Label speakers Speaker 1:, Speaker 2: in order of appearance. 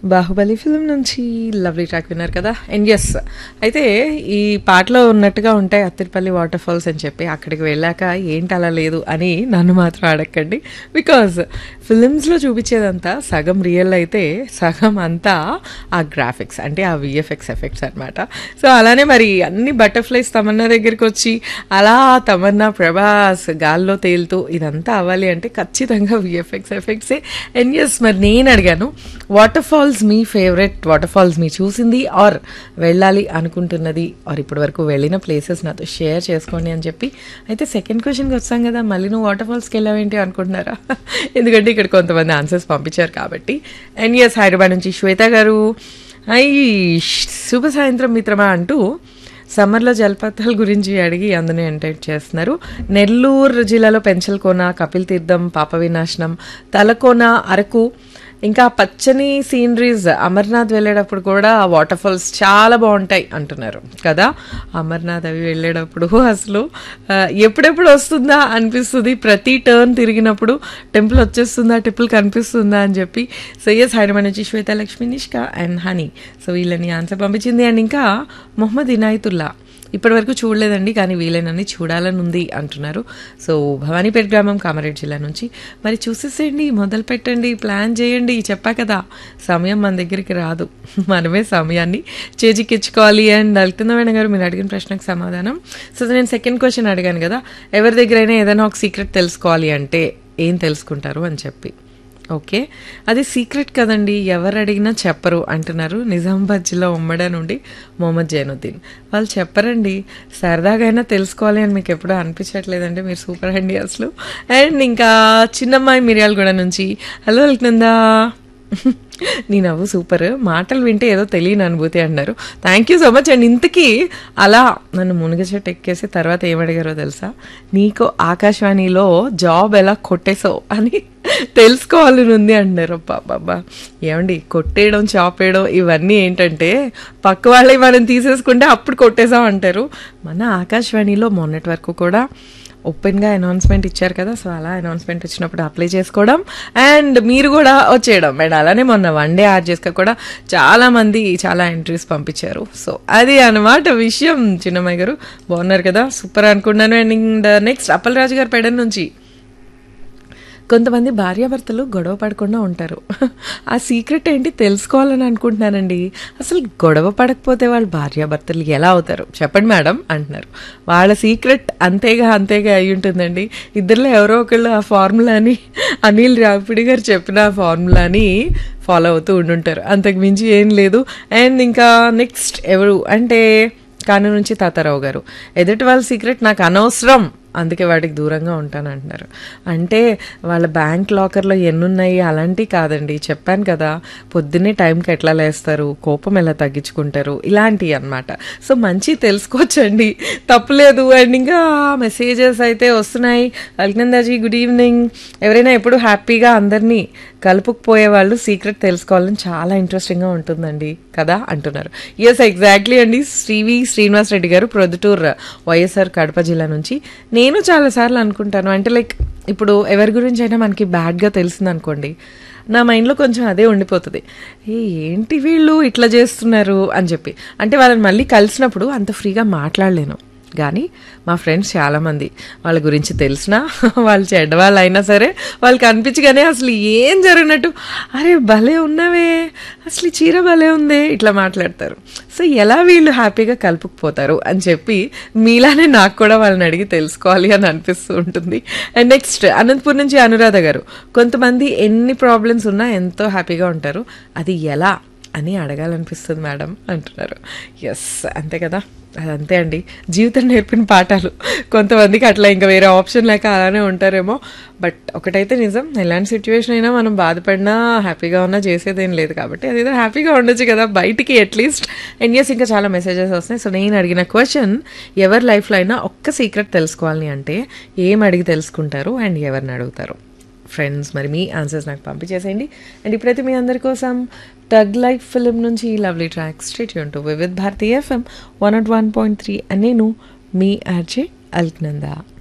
Speaker 1: Baahubali film నుంచి lovely track విన్నారు కదా అండ్ ఎస్ అయితే ఈ పాటలో ఉన్నట్టుగా ఉంటాయి అత్తిరిపల్లి వాటర్ ఫాల్స్ అని చెప్పి అక్కడికి వెళ్ళాక ఏంటి అలా లేదు అని నన్ను మాత్రం అడగండి బికాజ్ ఫిలిమ్స్లో చూపించేదంతా సగం రియల్ అయితే సగం అంతా ఆ గ్రాఫిక్స్ అంటే ఆ విఎఫ్ఎక్స్ ఎఫెక్ట్స్ అనమాట సో అలానే మరి అన్ని బటర్ఫ్లైస్ తమన్నా దగ్గరికి వచ్చి అలా తమన్నా ప్రభాస్ గాల్లో తేలుతూ ఇదంతా అవ్వాలి అంటే ఖచ్చితంగా విఎఫ్ఎక్స్ ఎఫెక్ట్సే అండ్ ఎస్ మరి నేను అడిగాను వాటర్ ఫాల్స్ మీ ఫేవరెట్ వాటర్ ఫాల్స్ మీ చూసింది ఆర్ వెళ్ళాలి అనుకుంటున్నది ఆర్ ఇప్పటి వరకు వెళ్ళిన ప్లేసెస్ నాతో షేర్ చేసుకోండి అని చెప్పి అయితే సెకండ్ క్వశ్చన్కి వచ్చాం కదా మళ్ళీ నువ్వు వాటర్ ఫాల్స్కి వెళ్ళావేంటి అనుకుంటున్నారా ఎందుకంటే ఇక్కడ కొంతమంది ఆన్సర్స్ పంపించారు కాబట్టి అండ్ ఎస్ హైదరాబాద్ నుంచి శ్వేత గారు అయ్యి శుభ సాయంత్రం మిత్రమా అంటూ సమ్మర్లో జలపాతాల గురించి అడిగి అందులో ఎంటర్టైన్ చేస్తున్నారు నెల్లూరు జిల్లాలో పెంచల్కోన కపిల్ తీర్థం పాప వినాశనం తలకోన అరకు ఇంకా పచ్చని సీనరీస్ అమర్నాథ్ వెళ్ళేటప్పుడు కూడా ఆ వాటర్ ఫాల్స్ చాలా బాగుంటాయి అంటున్నారు కదా అమర్నాథ్ అవి వెళ్ళేటప్పుడు అసలు ఆ, ఎప్పుడెప్పుడు వస్తుందా అనిపిస్తుంది ప్రతి టర్న్ తిరిగినప్పుడు టెంపుల్ వచ్చేస్తుందా టెంపుల్ కనిపిస్తుందా అని చెప్పి సో ఎస్ హైదరాబాద్ నుంచి Shweta Lakshmi Nishka and Honey so వీళ్ళని ఆన్సర్ పంపించింది అండ్ ఇంకా మొహమ్మద్ ఇనాయతుల్లా ఇప్పటి వరకు చూడలేదండి కానీ వీలైనన్ని చూడాలని ఉంది అంటున్నారు సో భవానీపేట గ్రామం కామారెడ్డి జిల్లా నుంచి మరి చూసేసేయండి మొదలు పెట్టండి ప్లాన్ చేయండి చెప్పా కదా సమయం మన దగ్గరికి రాదు మనమే సమయాన్ని చేజిక్కించుకోవాలి అండ్ అల్కిందమైన గారు మీరు అడిగిన ప్రశ్నకు సమాధానం సో నేను సెకండ్ క్వశ్చన్ అడిగాను కదా ఎవరి దగ్గరైనా ఏదైనా ఒక సీక్రెట్ తెలుసుకోవాలి అంటే ఏం తెలుసుకుంటారు అని చెప్పి ఓకే అది సీక్రెట్ కదండి ఎవరు అడిగినా చెప్పరు అంటున్నారు నిజామాబాద్ జిల్లా ఉమ్మడ నుండి మొహమ్మద్ జైనుద్దీన్ వాళ్ళు చెప్పరండి సరదాగైనా తెలుసుకోవాలి అని మీకు ఎప్పుడూ అనిపించట్లేదండి మీరు సూపర్ అండి అసలు అండ్ ఇంకా చిన్నమ్మాయి మిర్యాలగూడ నుంచి హలో వెళ్తుందా నీ నవ్వు సూపర్ మాటలు వింటే ఏదో తెలియని అనుభూతి అన్నారు thank you so much and ఇంతకీ అలా నన్ను మునిగ చెట్టు ఎక్కేసి తర్వాత ఏమడిగారో తెలుసా నీకు ఆకాశవాణిలో జాబ్ ఎలా కొట్టేసావు అని తెలుసుకోవాలని ఉంది అంటున్నారు బాబా ఏమండి కొట్టేయడం చాపేయడం ఇవన్నీ ఏంటంటే పక్క వాళ్ళే మనం తీసేసుకుంటే అప్పుడు కొట్టేసాం అంటారు మన ఆకాశవాణిలో మొన్నటి వరకు కూడా ఓపెన్గా అనౌన్స్మెంట్ ఇచ్చారు కదా సో అలా అనౌన్స్మెంట్ వచ్చినప్పుడు అప్లై చేసుకోవడం అండ్ మీరు కూడా వచ్చేయడం అండ్ అలానే మొన్న వన్ డే ఆర్జెస్గా కూడా చాలా మంది చాలా ఎంట్రీస్ పంపించారు సో అది అనమాట విషయం చిన్నమ్మాయి గారు బాగున్నారు కదా సూపర్ అనుకున్నాను అండ్ నెక్స్ట్ అప్పలరాజు గారు పెడన్ నుంచి కొంతమంది భార్యాభర్తలు గొడవ పడకుండా ఉంటారు ఆ సీక్రెట్ ఏంటి తెలుసుకోవాలని అనుకుంటున్నానండి అసలు గొడవ పడకపోతే వాళ్ళు భార్యాభర్తలు ఎలా అవుతారు చెప్పండి మేడం అంటున్నారు వాళ్ళ సీక్రెట్ అంతేగా అంతేగా అయి ఉంటుందండి ఇద్దరిలో ఎవరో ఒకళ్ళు ఆ ఫార్ములాని అనిల్ రాపిడి గారు చెప్పిన ఆ ఫార్ములాని ఫాలో అవుతూ ఉండుంటారు అంతకు మించి ఏం లేదు అండ్ ఇంకా నెక్స్ట్ ఎవరు అంటే కాను నుంచి తాతారావు గారు ఎదుటి వాళ్ళ సీక్రెట్ నాకు అనవసరం అందుకే వాటికి దూరంగా ఉంటాను అంటున్నారు అంటే వాళ్ళ బ్యాంక్ లాకర్లో ఎన్నున్నాయి అలాంటివి కాదండి చెప్పాను కదా పొద్దున్నే టైంకి ఎట్లా లేస్తారు కోపం ఎలా తగ్గించుకుంటారు ఇలాంటివి అన్నమాట సో మంచి తెలుసుకోవచ్చండి తప్పులేదు అండ్ ఇంకా మెసేజెస్ అయితే వస్తున్నాయి అల్కినందాజీ గుడ్ ఈవినింగ్ ఎవరైనా ఎప్పుడు హ్యాపీగా అందరినీ కలుపుకుపోయే వాళ్ళు సీక్రెట్ తెలుసుకోవాలని చాలా ఇంట్రెస్టింగ్గా ఉంటుందండి కదా అంటున్నారు ఎస్ ఎగ్జాక్ట్లీ అండి శ్రీవి శ్రీనివాస్ రెడ్డి గారు ప్రొద్దుటూర్ వైఎస్ఆర్ కడప జిల్లా నుంచి నేను చాలాసార్లు అనుకుంటాను అంటే లైక్ ఇప్పుడు ఎవరి గురించి అయినా మనకి బ్యాడ్గా తెలిసింది అనుకోండి నా మైండ్లో కొంచెం అదే ఉండిపోతుంది ఏ ఏంటి వీళ్ళు ఇట్లా చేస్తున్నారు అని చెప్పి అంటే వాళ్ళని మళ్ళీ కలిసినప్పుడు అంత ఫ్రీగా మాట్లాడలేను కానీ మా ఫ్రెండ్స్ చాలామంది వాళ్ళ గురించి తెలిసినా వాళ్ళు చెడ్డవాళ్ళు అయినా సరే వాళ్ళకి అనిపించగానే అసలు ఏం జరిగినట్టు అరే భలే ఉన్నావే అసలు ఈ చీర భలే ఉందే ఇట్లా మాట్లాడతారు సో ఎలా వీళ్ళు హ్యాపీగా కలుపుకుపోతారు అని చెప్పి మీలానే నాకు కూడా వాళ్ళని అడిగి తెలుసుకోవాలి అని అనిపిస్తూ ఉంటుంది అండ్ నెక్స్ట్ అనంతపూర్ నుంచి అనురాధ గారు కొంతమంది ఎన్ని ప్రాబ్లమ్స్ ఉన్నా ఎంతో హ్యాపీగా ఉంటారు అది ఎలా అని అడగాలనిపిస్తుంది మేడం అంటున్నారు ఎస్ అంతే కదా అదంతే అండి జీవితం నేర్పిన పాఠాలు కొంతమందికి అట్లా ఇంకా వేరే ఆప్షన్ లేక అలానే ఉంటారేమో బట్ ఒకటైతే నిజం ఎలాంటి సిచ్యువేషన్ అయినా మనం బాధపడినా హ్యాపీగా ఉన్నా చేసేదేం లేదు కాబట్టి అదేదో హ్యాపీగా ఉండొచ్చు కదా బయటికి అట్లీస్ట్ అండ్ ఎస్ ఇంకా చాలా మెసేజెస్ వస్తున్నాయి సో నేను అడిగిన క్వశ్చన్ ఎవరి లైఫ్లో అయినా ఒక్క సీక్రెట్ తెలుసుకోవాలని అంటే ఏం అడిగి తెలుసుకుంటారు అండ్ ఎవరిని అడుగుతారు ఫ్రెండ్స్ మరి మీ ఆన్సర్స్ నాకు పంపించేసేయండి అండ్ ఇప్పుడైతే మీ అందరి కోసం టగ్ లైఫ్ ఫిలిం నుంచి ఈ lovely track straight to Vividh Bharati FM one not one point three అని నేను మీ ఆర్జే అల్క్నందా